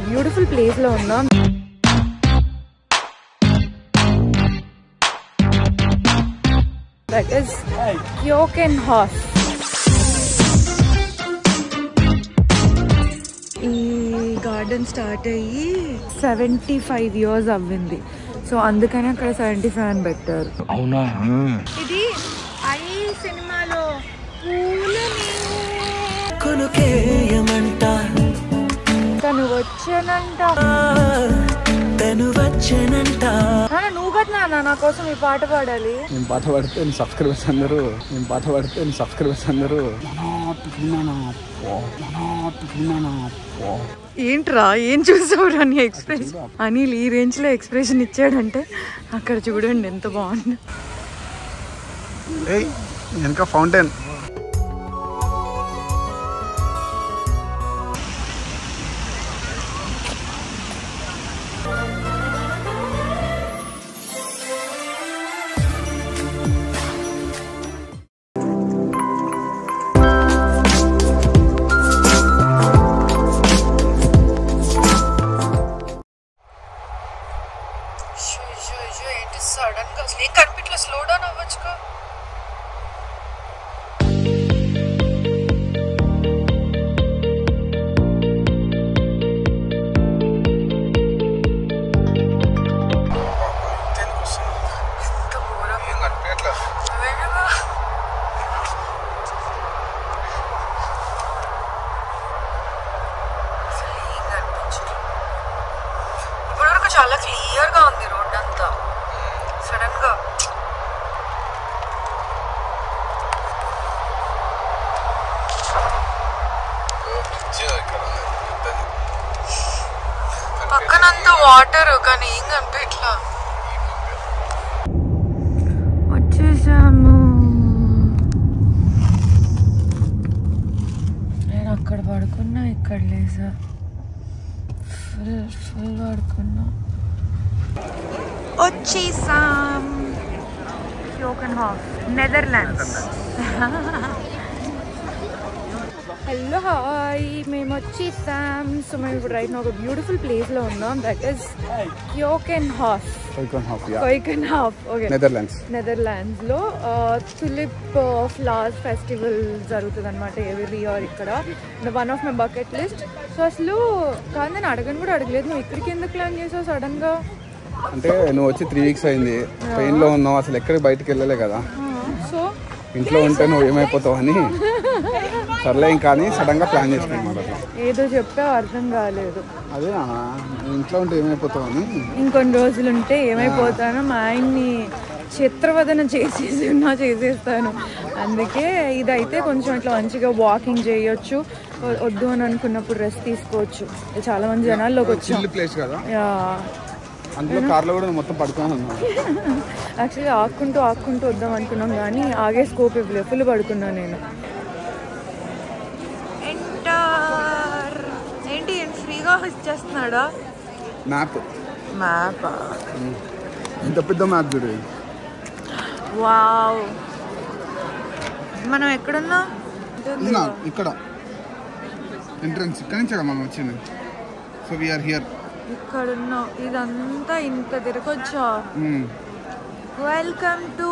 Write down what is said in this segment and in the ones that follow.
Beautiful ప్లేస్లో ఉన్నాం that is Keukenhof ఈ గార్డెన్ స్టార్ట్ అయ్యి సెవెంటీ ఫైవ్ ఇయర్స్ అవ్వింది సో అందుకని అక్కడ సెవెంటీ ఫైవ్ అని పెట్టారు అవునా ఇది ఐ సినిమాలో పూల కొనుకేయమంట తను వచ్చానంట తను వచ్చనంట నాన్న, నువ్వు కదా నాన్న నా కోసం ఈ పాట పాడాలి నేను పాట పాడితే నీ సబ్స్క్రైబర్స్ అందరూ నేను పాట పాడితే నీ సబ్స్క్రైబర్స్ అందరూ ఏంట్రా ఏం చూసావురా నీ ఎక్స్ప్రెషన్ అనిల్ ఈ రేంజ్ లో ఎక్స్ప్రెషన్ ఇచ్చాడంటే అక్కడ చూడండి ఎంత బాగుంది ఏయ్ వెనక ఫౌంటైన్ ఏంటి సడన్ గా అసలు ఏం కనిపించలేదు స్లో డౌన్ అవ్వచ్చుగా ఇప్పటివరకు చాలా క్లియర్ గా ఉంది రోడ్ అంతా సడన్ గా పక్కనంతా వాటర్ కానీ ఏం కనిపించట్లా వచ్చేసాము నేను అక్కడ పడుకున్నా ఇక్కడ లేసా ఫుల్ ఫుల్ పడుకున్నా వచ్చేసాం Keukenhof Netherlands hello hi మేము వచ్చేసాం సో మేము ఇప్పుడు రైట్ ఒక బ్యూటిఫుల్ ప్లేస్లో ఉన్నాం that is Keukenhof Keukenhof okay Netherlands నెదర్లాండ్స్ లో తులిప్ ఫ్లవర్స్ ఫెస్టివల్ జరుగుతుంది అనమాట ఎవ్రీ ఇయర్ ఇక్కడ one of my bucket list so అసలు కాదు నేను అడగను కూడా అడగలేదు నువ్వు ఇక్కడికి ఎందుకు ప్లాన్ చేసావు సడన్ గా అంటే నువ్వు వచ్చి త్రీ వీక్స్ అయింది పెయిన్ లో ఉన్నావు అసలు ఎక్కడికి బయటికి వెళ్ళలే కదా సో ఇంట్లో ఉంటే నువ్వు ఏమైపోతావు అని సర్లే ఇంకా అని సడన్ గా ప్లాన్ చేసుకున్నాను అట్లా ఏదో చెప్పావు అర్థం కాలేదు అదే నాన్న, నువ్వు ఇంట్లో ఉంటే ఏమైపోతావు అని ఇంకొన్ని రోజులు ఉంటే ఏమైపోతానో మా ఆయన్ని చిత్రవదన చేసేసి ఉన్నా చేసేస్తాను అందుకే ఇదైతే కొంచెం ఇట్లా మంచిగా వాకింగ్ చేయొచ్చు వ- వద్దు అని అనుకున్నప్పుడు రెస్ట్ తీసుకోవచ్చు చాలా మంది జనాల్లోకి వచ్చాం చిల్లు ప్లేస్ కదా యా అందులో కార్లో కూడా నువ్వు మొత్తం పడుకుని ఉన్నావు యాక్చువల్లీ ఆక్కుంటూ ఆక్కుంటూ వద్దాం అనుకున్నాం కానీ ఆగే స్కోప్ ఇవ్వలేదు ఫుల్ పడుకున్నా నేను ఎంటర్ ఏంటి ఫ్రీగా ఇచ్చేస్తున్నాడా మ్యాప్ మ్యాప్ ఇంత పెద్ద మ్యాప్ చూడు వావ్ మనం ఎక్కడున్నా ఉన్నా ఇక్కడ ఎంట్రన్స్ ఇక్కడ నుంచే కదా మనం వచ్చింది సో వీఆర్ హియర్ ఇక్కడున్నా ఇదంతా ఇంత తిరగొచ్చా welcome to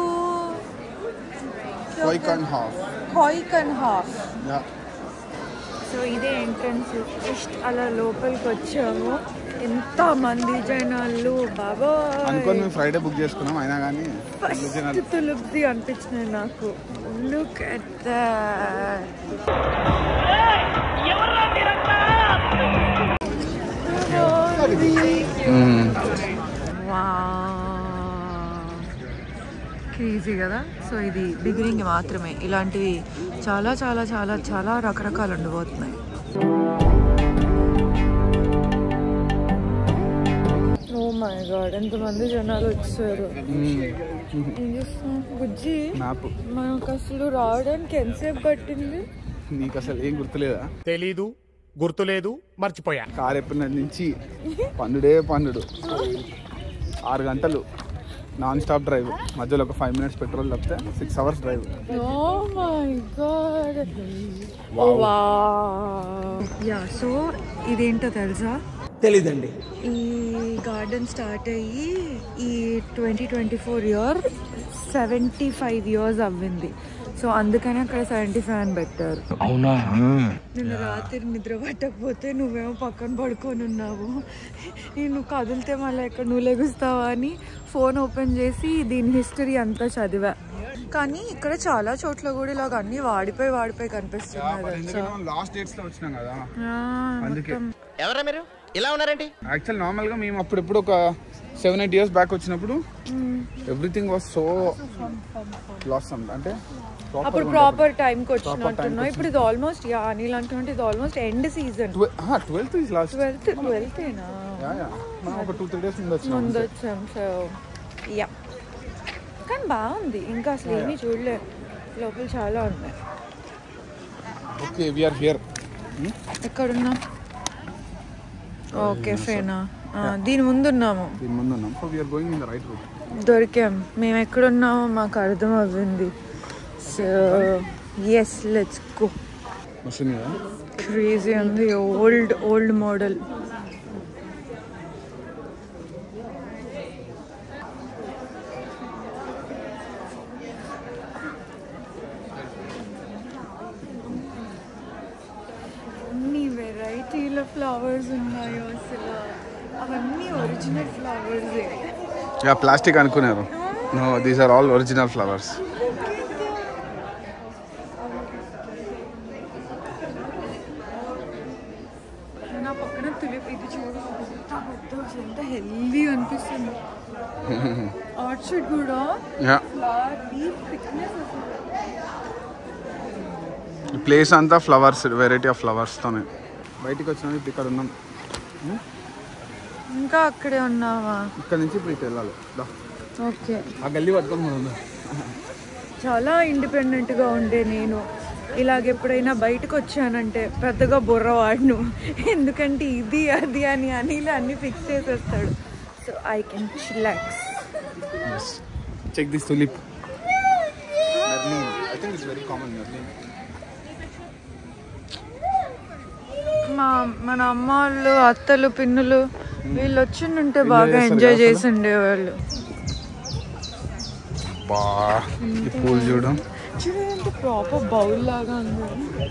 Keukenhof Keukenhof yeah so ఇదే ఎంట్రన్స్ జస్ట్ అలా లోపలికి వచ్చాము ఎంత మంది జనాలు బాబా అనుకోని మేము ఫ్రైడే బుక్ చేసుకున్నాం అయినా కానీ ఫస్ట్ తులుపుది అనిపించినాయి నాకు లుక్ అట్ క్రేజీ కదా సో ఇది బిగినింగ్ మాత్రమే ఇలాంటివి చాలా చాలా చాలా చాలా రకరకాలు ఉండబోతున్నాయి ఓ మై గాడ్ ఎంతమంది జనాలు వచ్చారు ఏం చేస్తున్నాం బుజ్జి మ్యాప్ మనకు అసలు రావడానికి ఎంతసేపు పట్టింది నీకు అసలు ఏం గుర్తులేదా తెలీదు గుర్తులేదు మర్చిపోయా కార్ ఎప్పినటి నుంచి పన్నుడే పన్నుడు ఆరు గంటలు నాన్ స్టాప్ డ్రైవ్ మధ్యలో ఒక ఫైవ్ మినిట్స్ పెట్రోల్ తప్పితే six hours drive oh my God oh wow yeah so ఇదేంటో తెలుసా తెలీదండి ఈ గార్డెన్ స్టార్ట్ అయ్యి ఈ twenty twenty four year seventy five years అవ్వింది సో అందుకని అక్కడ సెవెంటీ ఫైవ్ అని పెట్టారు అవునా నిన్న రాత్రి నిద్ర పట్టకపోతే నువ్వేమో పక్కన పడుకొని ఉన్నావు నేను నువ్వు కదిలితే మళ్ళీ ఎక్కడ నువ్వు లెగుస్తావా అని ఫోన్ ఓపెన్ చేసి దీని హిస్టరీ అంతా చదివా కానీ ఇక్కడ చాలా చోట్ల కూడా ఇలాగ అన్ని వాడిపోయి వాడిపోయి కనిపిస్తున్నాయి తెలుసా? ఎందుకంటే మనం లాస్ట్ డేట్స్ లో వచ్చినాం కదా ఆ, అందుకే. మొత్తం. ఎవరా మీరు ఇలా ఉన్నారేంటి యాక్చువల్ నార్మల్ గా మేము అప్పుడు ఎప్పుడు ఒక సెవెన్ ఎయిట్ ఇయర్స్ బ్యాక్ వచ్చినప్పుడు ఎవ్రీథింగ్ వాజ్ సో లాస్ అంటే proper అప్పుడు గా ప్రాపర్ టైంకి వచ్చినట్టున్నావు ఇప్పుడు ఇది ఆల్మోస్ట్ యా అనిల్ అనుకుంటే ఇది ఆల్మోస్ట్ ఎండ్ సీజన్ ఉంటుంది. ట్వెల్త్ ఇస్ లాస్ట్ ట్వెల్త్ ట్వెల్తేనా మనం ఒక టూ త్రీ డేస్ ముందు వచ్చినాం ముందు వచ్చాం సో యా కానీ బాగుంది ఇంకా అసలు ఏమీ చూడలే లోపల చాలా ఉన్నాయి ఓకే వీఆర్ హియర్ ఎక్కడున్నా ఓకే ఫేనా ఆ, దీని ముందు ఉన్నాము దీని ముందు ఉన్నాం so we are going in the right route దొరికాం మేము ఎక్కడున్నామో మాకు అర్థం అవ్వింది సో ఎస్ లెట్స్ గో వస్తుంది కదా క్రేజీ ఉంది ఓల్డ్ ఓల్డ్ మోడల్ అన్ని వెరైటీల ఫ్లవర్స్ ఉన్నాయో అసలు అవన్నీ ఒరిజినల్ ఫ్లవర్స్ యా ప్లాస్టిక్ అనుకున్నారు no these are all original flowers నా పక్కన తులిప్ ఇది చూడు ఎంత పెద్ద అసలు ఎంత హెల్దీ అనిపిస్తుంది ఆర్చిడ్ కూడా యా ఫ్లవర్ డీప్ థిక్నెస్ అసలు ఈ ప్లేస్ అంతా ఫ్లవర్స్ వెరైటీ ఆఫ్ ఫ్లవర్స్తోనే బయటికి వచ్చినాం ఇప్పుడు ఇక్కడ ఉన్నాం ఇంకా అక్కడే ఉన్నావా ఇక్కడ నుంచి ఇప్పుడు ఇటు వెళ్ళాలి దా. ఓకే ఆ గల్లీ పట్టుకొని మనం ఉందా చాలా ఇండిపెండెంట్గా ఉండే నేను ఇలాగ ఎప్పుడైనా బయటకు వచ్చానంటే పెద్దగా బుర్ర వాడను ఎందుకంటే ఇది అది అని అనిలే అన్ని ఫిక్స్ చేసేస్తాడు so I can chillax check this tulip I think it's very common మెర్లిన్ మా మన అమ్మ వాళ్ళు అత్తలు పిన్నులు వీళ్ళు వచ్చిండుంటే బాగా చేస్తారు ఎంజాయ్ కదా చేసి ఉండేవాళ్ళు బా ఈ పూలు చూడడం చూడండి ప్రాపర్ బౌల్ లాగా ఉంది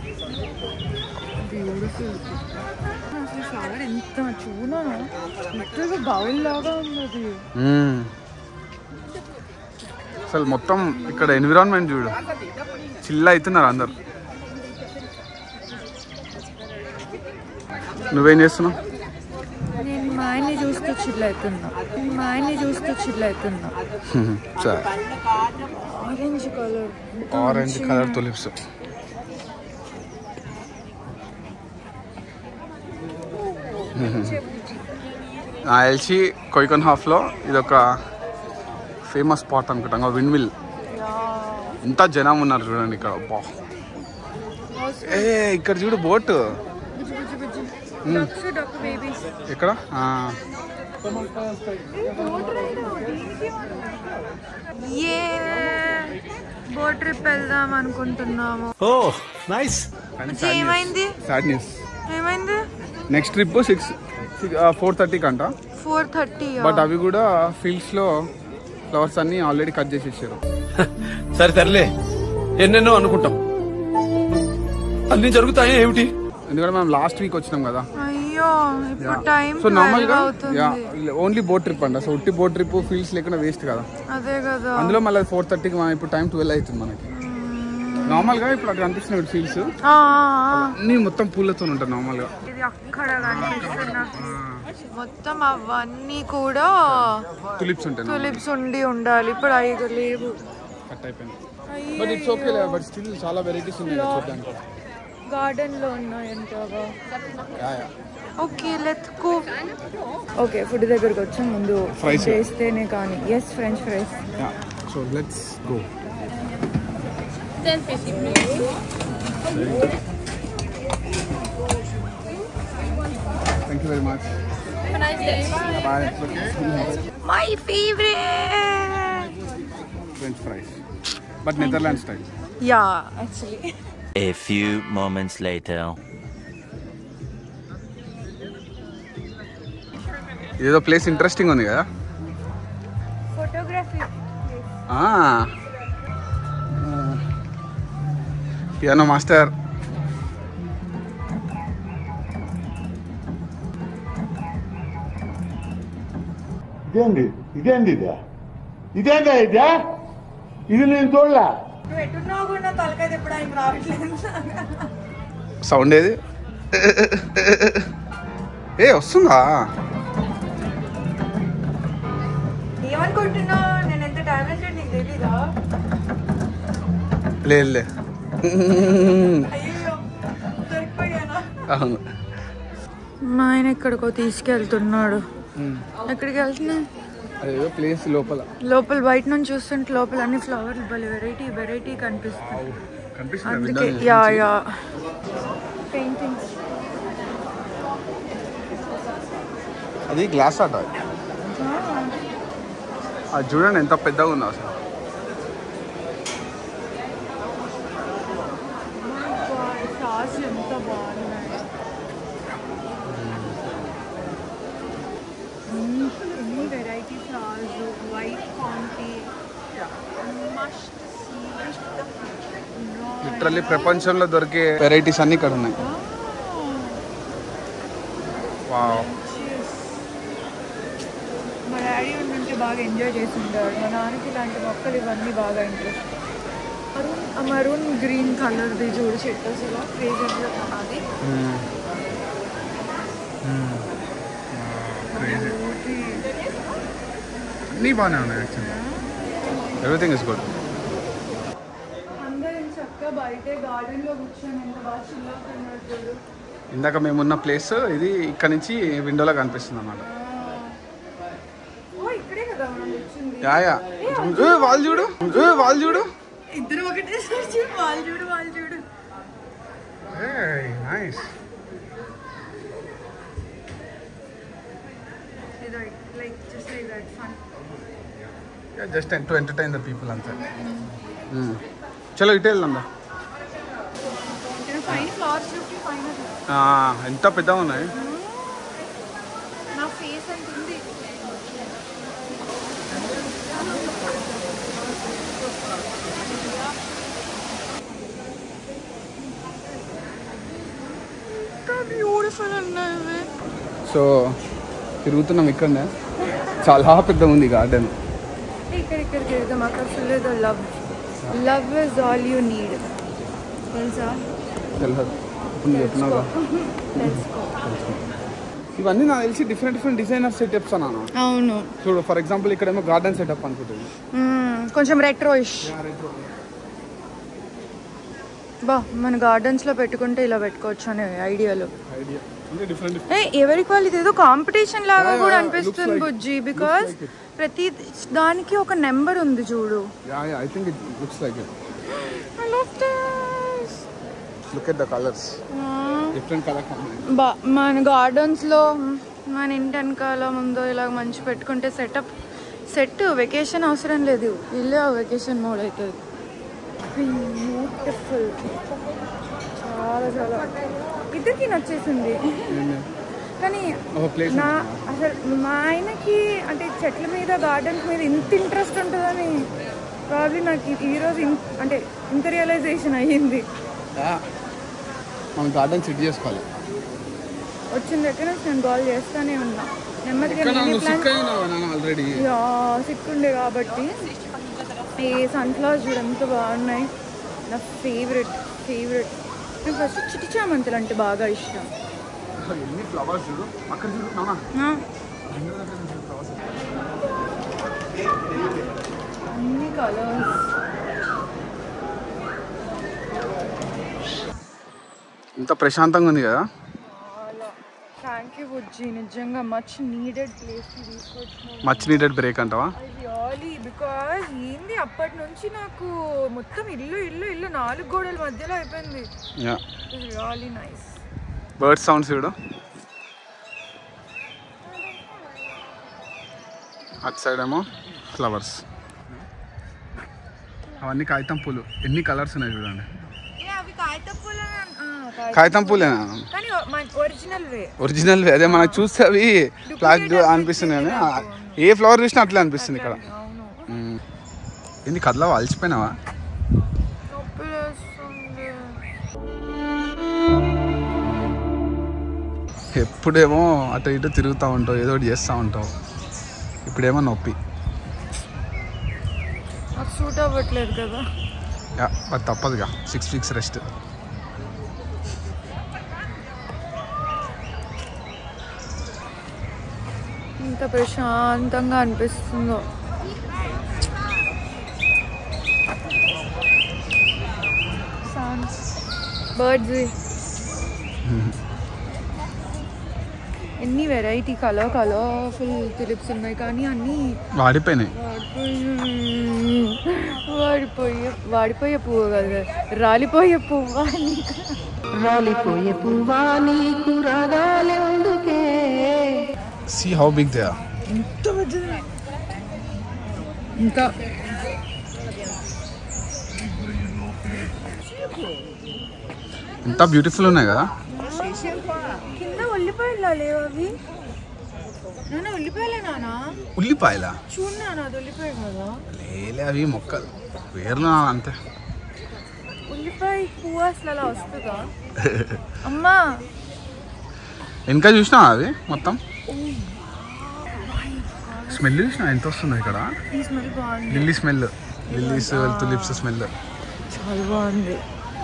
బ్యూటిఫుల్ అసలు ఫ్లవర్ ఎంత చూడా లిటరల్గా బౌల్ లాగా ఉన్నది మ్మ్. అసలు మొత్తం ఇక్కడ ఎన్విరాన్మెంట్ చూడు చిల్ అవుతున్నారు అందరు నువ్వేం చేస్తున్నావు నేను మా ఆయన్ని చూస్తూ చిల్ అవుతున్నా మా ఆయన్ని చూస్తూ చిల్ అవుతున్నా సరే orange colour orange colour tulips నా తెలిసి కొయ్కొన్ హాఫ్లో ఇది ఒక ఫేమస్ స్పాట్ అనుకుంటాం విండ్ మిల్ ఎంత జనం ఉన్నారు చూడండి ఇక్కడ అబ్బా. ఏ ఇక్కడ చూడు బోట్ డక్స్ డక్ బేబీస్ ఎక్కడ ఆ, ఏ బోట్ ట్రిప్ వెళ్దాం అనుకుంటున్నాము ఓ నైస్ కానీ అచ్చా, ఏమైంది సాడ్ న్యూస్ ఏమైంది నెక్స్ట్ ట్రిప్ సిక్స్ ఫోర్ థర్టీకి అంట ఫోర్ థర్టీ బట్ అవి కూడా ఫీల్డ్స్ లో ఫ్లవర్స్ అన్ని ఆల్రెడీ కట్ చేసేసారు సరే తరలే ఎన్నెన్నో అనుకుంటాం అన్ని జరుగుతాయి ఏమిటి ఎందుకంటే మనం లాస్ట్ వీక్ వచ్చినాం కదా అయ్యో ఇప్పుడు టైం సో నార్మల్ గా అవుతుంది ఓన్లీ బోట్ ట్రిప్ అంట సో ఉట్టి బోట్ ట్రిప్ ఫీల్డ్స్ లేకుండా వేస్ట్ కదా అదే కదా అందులో మళ్ళీ ఫోర్ థర్టీకి మనం ఇప్పుడు టైం ట్వెల్వ్ అవుతుంది మనకి నార్మల్ గా ఇప్పుడు అక్కడ కనిపిస్తున్నాయి ఫీల్డ్స్ ఆ, ఆ, ఆ. అన్ని మొత్తం పూలతో ఉంటాయి నార్మల్ గా ఇది అక్కడ కనిపిస్తున్న మొత్తం అవన్నీ కూడా తులిప్స్ ఉంటాయి తులిప్స్ ఉండి ఉండాలి ఇప్పుడు ఐదు లేవు కట్ అయిపోయింది but it's okay but still చాలా వెరైటీస్ ఉన్నాయి కదా చూడడానికి గార్డెన్ లో ఉన్నాయంటగా yeah, yeah. Okay let's go okay food దగ్గరకు వచ్చాం ముందు Fries. చేస్తేనే కానీ yes French fries yeah so let's go thank you very much bye my favourite French fries but Netherland style yeah actually A few moments later. ఇదేదో place interesting ఉంది కదా photography piano master ఇదేంది ఇదేంది ఇదే ఇదేందా ఇదే ఇది నేను చూడలే నువ్వు ఎట్టున్నావు కూడా తలకాయ తిప్పడానికి రావట్లేదు సౌండ్ ఏది ఏ వస్తుందా ఏమనుకుంటున్నావు నేను ఎంత టాలెంటెడ్ నీకు తెలీదా లేదు లే అయ్యో దొరికిపోయానా అవును మా ఆయన ఎక్కడికో తీసుకెళ్తున్నాడు ఎక్కడికి వెళ్తున్నా అదేదో ప్లేస్ లోపల లోపల బయట నుంచి చూస్తుంటే లోపల అన్ని ఫ్లవర్లు భలే వెరైటీ వెరైటీ కనిపిస్తుంది కనిపిస్తుంది అందుకే యా యా పెయింటింగ్స్ అది గ్లాస్ ఆట అది చూడండి ఎంత పెద్దగా ఉందో అసలు సాస్ ఎంత బాగున్నాయి ఎన్ని ఎన్ని వెరైటీ సాస్ వైట్ కాంటీ మస్ట్ లిటరల్లీ ప్రపంచంలో దొరికే వెరైటీస్ అన్ని ఇక్కడ ఉన్నాయి వావ్ మా డాడీ ఉంటే బాగా ఎంజాయ్ చేసి ఉంటాడు మా నాన్నకి ఇలాంటి మొక్కలు ఇవన్నీ బాగా ఇంట్రెస్ట్ మరూన్ ఆ మరూన్ గ్రీన్ కలర్ది చూడు చెట్టు అసలు క్రేజీ అది అన్నీ బాగానే ఉన్నాయి యాక్చువల్లీ ఎవ్రీథింగ్ ఇస్ గుడ్ అందరూ చక్కగా బయటే గార్డెన్లో కూర్చొని ఎంత బాగా చిల్ అవుతున్నారు చూడు ఇందాక మేమున్న ప్లేస్ ఇది ఇక్కడ నుంచి విండోలో కనిపిస్తుంది అన్నమాట ఓ ఇక్కడే కదా మనం కూర్చుంది యా యా ఏ, వాళ్ళు చూడు ఏ, వాళ్ళు చూడు ఇద్దరు ఒకటే చూడు వాళ్ళు చూడు వాళ్ళు చూడు నైస్ ఇదో like just like that fun just to entertain the people అంతే మ్మ్. చలో ఇటే వెళ్దాం రా. పైన ఫ్లవర్స్ చూపి పైన ఆ, ఎంత పెద్దగా ఉన్నాయి నా ఫేస్ అంత ఉంది బ్యూటిఫుల్ ఉన్నాయి సో తిరుగుతున్నాం ఇక్కడనే చాలా పెద్దగా ఉంది గార్డెన్ ఇక్కడ ఇక్కడికి వెళ్దాం అక్కడ ఫుల్ ఏదో love love is all you need తెలుసా తెలియదు ఇప్పుడు నువ్వు చెప్తున్నావు కదా. తెలుసుకో ఇవన్నీ నాకు తెలిసి డిఫరెంట్ డిఫరెంట్ డిజైనర్ సెటప్స్ అన్నాను అవును చూడు ఫర్ ఎగ్జాంపుల్ ఇక్కడేమో గార్డెన్ సెటప్ అనుకుంటుంది మ్మ్. కొంచెం రెట్రోయిష్ బా మన గార్డెన్స్ లో పెట్టుకుంటే ఇలా పెట్టుకోవచ్చు అనే ఐడియాలు ఐడియా అంటే డిఫరెంట్ ఏ ఎవరికి వాళ్ళు ఇదేదో కాంపిటీషన్ లాగా Yeah, కూడా yeah, అనిపిస్తుంది looks like- బుజ్జి బికాస్ ప్రతి దానికి ఒక నెంబర్ ఉంది చూడు yeah yeah I think it looks like it I love this. Look at the colours different colour బా మన గార్డెన్స్లో మన ఇంటి వెనకాల ముందు ఇలా మంచి పెట్టుకుంటే సెటప్ సెట్ వెకేషన్ అవసరం లేదు ఇల్లే వెకేషన్ మోడ్ అవుతుంది బ్యూటిఫుల్ చాలా చాలా ఇద్దరికి నచ్చేసింది కానీ ఒక ప్లేస్ నా అసలు మా ఆయనకి అంటే చెట్ల మీద గార్డెన్స్ మీద ఇంత ఇంట్రెస్ట్ ఉంటుందని ప్రాబ్లీ నాకు ఈ- ఈరోజు ఇన్- అంటే ఇంత రియలైజేషన్ అయ్యింది మనం గార్డెన్ సెట్ చేసుకోవాలి వచ్చిన దగ్గర నుంచి నేను కాల్ చేస్తానే ఉన్నా నెమ్మదిగా ఇక్కడ నేనే నువ్వు ప్లాన్ సిక్ అయినావు నాన్న ఆల్రెడీ యా సిక్కుండే కాబట్టి ఈ సన్ఫ్లవర్స్ చూడు ఎంత బాగున్నాయి నా ఫేవరెట్ ఫేవరెట్ నాకు ఫస్ట్ చిట్టి చామంతులు అంటే బాగా ఇష్టం ఎన్ని ఫ్లవర్స్ చూడు అక్కడ చూడు నాన్న ఆ. అన్ని కలర్స్ ఇంత ప్రశాంతంగా ఉంది కదా చాలా థ్యాంక్ యూ బుజ్జి నిజంగా మచ్ నీడెడ్ ప్లేస్ తీసుకొచ్చిన మచ్ నీడెడ్ బ్రేక్ అంటావా రియలీ బికాజ్ ఏంది అప్పటి నుంచి నాకు మొత్తం ఇల్లు ఇల్లు ఇల్లు నాలుగు గోడల మధ్యలో అయిపోయింది yeah really nice bird sounds చూడు అటు సైడ్ ఏమో ఫ్లవర్స్ అవన్నీ కాగితం పూలు ఎన్ని కలర్స్ ఉన్నాయి చూడండి ఏ అవి కాగితప్పులు కాగితం పూలేనా కానీ ఒరిజినల్ వే ఒరిజినల్ అదే మనకు చూస్తే అవి ఫ్లాగ్ అనిపిస్తుంది కానీ ఆ- ఏ ఫ్లవర్ చూసినా అట్లే అనిపిస్తుంది ఇక్కడ అవును ఉమ్. ఏంది కదలా అలసిపోయినావా నొప్పి లేస్తుంది ఎప్పుడేమో అటు ఇటు తిరుగుతూ ఉంటావు ఏదో ఒకటి చేస్తూ ఉంటావు ఇప్పుడేమో నొప్పి నాకు సూట్ అవ్వట్లేదు కదా యా, అది తప్పదుగా సిక్స్ వీక్స్ రెస్ట్ ఇంత ప్రశాంతంగా అనిపిస్తుందో బర్డ్స్ ఎన్ని వెరైటీ కలర్ కలర్ఫుల్ తులిప్స్ ఉన్నాయి కానీ అన్నీ వాడిపోయినాయి వాడిపోయే వాడిపోయే పువ్వు కదా రాలిపోయే పువ్వు రాలిపోయే పువ్వా నీకు రాగాలెందుకే see how big they are ఇంకా ఎంత బ్యూటిఫుల్ ఉన్నాయి కదా కింద ఉల్లిపాయలు లేవు అవి నాన్న ఉల్లిపాయలే నాన్న ఉల్లిపాయల చూడు నాన్న అది ఉల్లిపాయ కదా లేలే అవి మొక్కలు వేర్లు అంతే ఉల్లిపాయ పువ్వు అసలు అలా వస్తుందా అమ్మా వెనక చూసినావా అవి మొత్తం స్మెల్ చూసినా ఎంత వస్తుంది ఇక్కడ ఈ స్మెల్ బాగుంది lily smell lilies tulips smell చాలా బాగుంది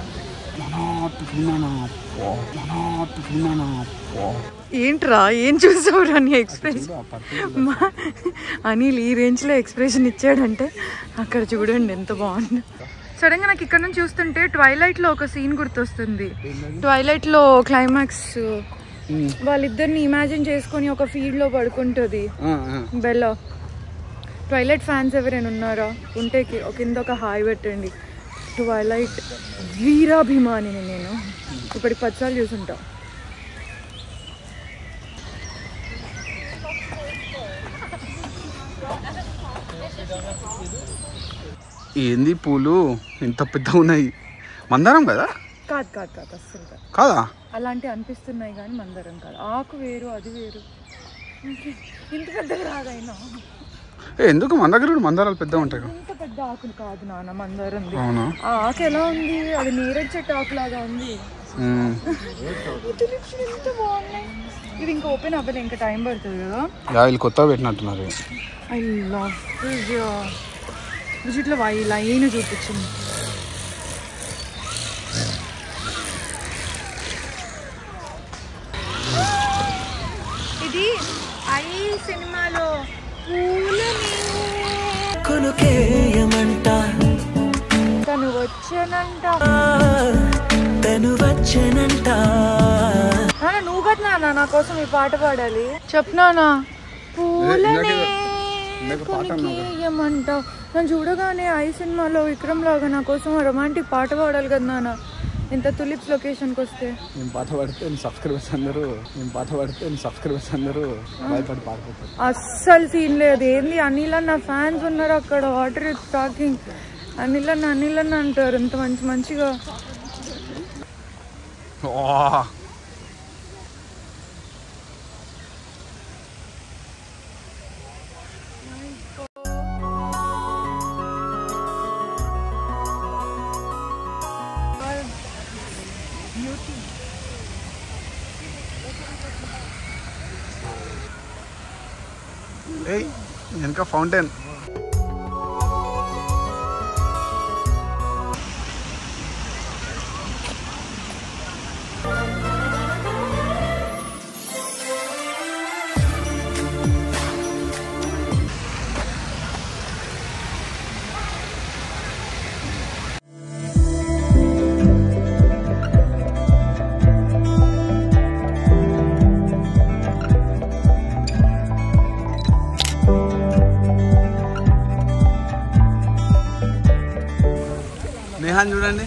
ఏంట్రా ఏం చూసావురా నీ ఎక్స్ప్రెషన్ అనిల్ ఈ రేంజ్లో ఎక్స్ప్రెషన్ ఇచ్చాడంటే అక్కడ చూడండి ఎంత బాగుంది సడన్గా నాకు ఇక్కడ నుంచి చూస్తుంటే ట్వైలైట్లో ఒక సీన్ గుర్తొస్తుంది ట్వైలైట్లో క్లైమాక్స్ వాళ్ళిద్దరిని ఇమాజిన్ చేసుకొని ఒక ఫీల్డ్లో పడుకుంటుంది బెల్ల ట్వైలైట్ ఫ్యాన్స్ ఎవరైనా ఉన్నారా ఉంటే కి- కింద ఒక హాయ్ పెట్టండి ట్వైలైట్ వీరాభిమానిని నేను ఇప్పటికి పచ్చాలు చూసుంటా ఏంది పూలు ఇంత పెద్దగా ఉన్నాయి మందారం కదా కాదు కాదు కాదు అస్సలు కాదు కాదా అలాంటివి అనిపిస్తున్నాయి కానీ మందరం కాదు ఆకు వేరు అది వేరు ఇంత పెద్దగా రాదైనా ఏ ఎందుకు మన దగ్గర కూడా మందారాలు పెద్దగా ఉంటాయి కదా ఇంత పెద్ద ఆకులు కాదు నాన్న మందారం అవునా ఆ ఆకు ఎలా ఉంది అది నేరేడు చెట్టు ఆకు లాగా ఉంది మ్మ్. ఈ tulips ఎంత బాగున్నాయి ఇది ఇంకా ఓపెన్ అవ్వలేదు ఇంకా టైం పడుతుంది కదా యా వీళ్ళు కొత్తగా పెట్టినట్టున్నారు ఐ లవ్ ఇట్లా వై లైన్ చూపించింది ఇది ఐ సినిమాలో పూలని కొనుకేయమంట తను వచ్చానంట తను వచ్చనంట నాన్న నువ్వు కదా నాన్న నా కోసం ఈ పాట పాడాలి చెప్పనానా పూలనే కొనికేయమంట నన్ను చూడగానే ఐ సినిమాలో విక్రమ్ లాగా నా కోసం రొమాంటిక్ పాట పాడాలి కదా నాన్న ఇంత తులిప్స్ లొకేషన్కి వస్తే నేను పాట పాడితే సబ్స్క్రైబర్స్ అందరూ నేను పాట పాడితే సబ్స్క్రైబర్స్ అందరూ భయపడి పాడుకుంటారు అస్సలు సీన్ లేదు ఏంది అనిల్ అన్న ఫ్యాన్స్ ఉన్నారు అక్కడ వాటర్ ఇస్ టాకింగ్ అనిల్ అన్న అనిల్ అన్న అంటారు ఇంత మంచి మంచిగా ఏయ్ వెనక ఫౌంటైన్ నేహాన్ చూడండి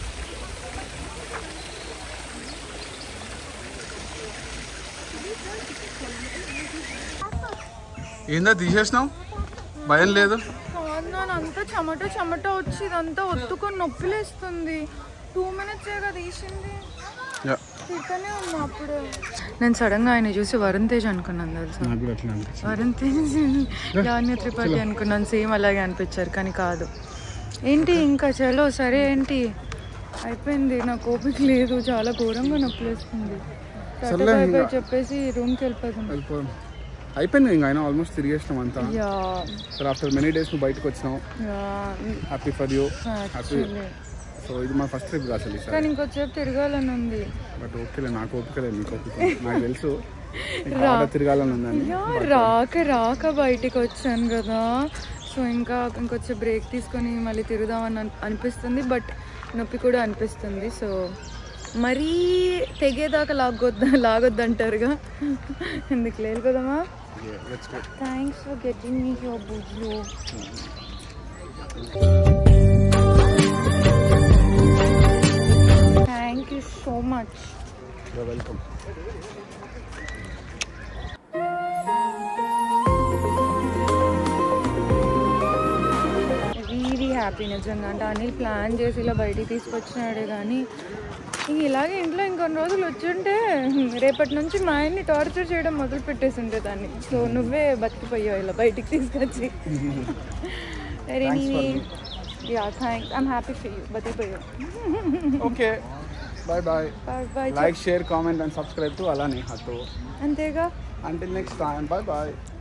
ఏందా తీసేసినావు భయం లేదు కాదు నాన్న అంతా చెమట చెమట వచ్చి ఇదంతా ఒత్తుకొని నొప్పిలేస్తుంది టూ మినిట్స్ కదా తీసింది యా, తిట్టనే ఉన్నా అప్పుడు నేను సడన్గా ఆయన చూసి వరుణ్ తేజ్ అనుకున్నాను తెలుసా నాకు కూడా అట్లా అనిపించింది వరుణ్ తేజ్ లావణ్య త్రిపాఠి అనుకున్నాను సేమ్ అలాగే అనిపించారు కానీ కాదు ఏంటి ఇంకా చలో సరే ఏంటి అయిపోయింది నాకు ఓపిక లేదు చాలా ఘోరంగా నొప్పి వేస్తుంది టాటా సర్లే బాయ్ బాయ్ ఇంకా. చెప్పేసి రూమ్కి వెళ్ళిపోతాం వెళ్ళిపో అయిపోయింది ఇంకా ఆయన ఆల్మోస్ట్ తిరిగేసినాం అంతా యా సరే ఆఫ్టర్ మెనీ డేస్ నువ్వు బయటకు వచ్చినావు yeah happy for you happy actually so ఇది మా ఫస్ట్ ట్రిప్ అసలు ఈసారి కానీ ఇంకొచ్చేపు తిరగాలని ఉంది బట్ ఓకేలే నాకు ఓపికలే నీకు ఓపిక నాకు తెలుసు నీకు బాగా తిరగాలని ఉందని యా రాక రాక బయటికి వచ్చాను కదా సో ఇంకా ఇంకొచ్చే బ్రేక్ తీసుకొని మళ్ళీ తిరుగుదామని అన్- అనిపిస్తుంది బట్ నొప్పి కూడా అనిపిస్తుంది సో మరీ తెగేదాకా లాగొద్ద లాగొద్దంటారుగా ఎందుకు లేదు కదమ్మా let's go thanks for getting me your Bujju thank you so much welcome really happy నిజంగా అంటే అనిల్ ప్లాన్ చేసి ఇలా బయటికి తీసుకొచ్చినాడే కానీ ఇంక ఇలాగే ఇంట్లో ఇంకొన్ని రోజులు వచ్చుంటే రేపటి నుంచి మా ఆయన్ని టార్చర్ చేయడం మొదలు పెట్టేసి ఉంటే దాన్ని సో నువ్వే బతికిపోయావు ఇలా బయటికి తీసుకొచ్చి అరే yeah thanks I'm happy for you బతికిపోయావు okay bye bye bye bye like share comment and subscribe to అలానే హతో అంతేగా until next time bye bye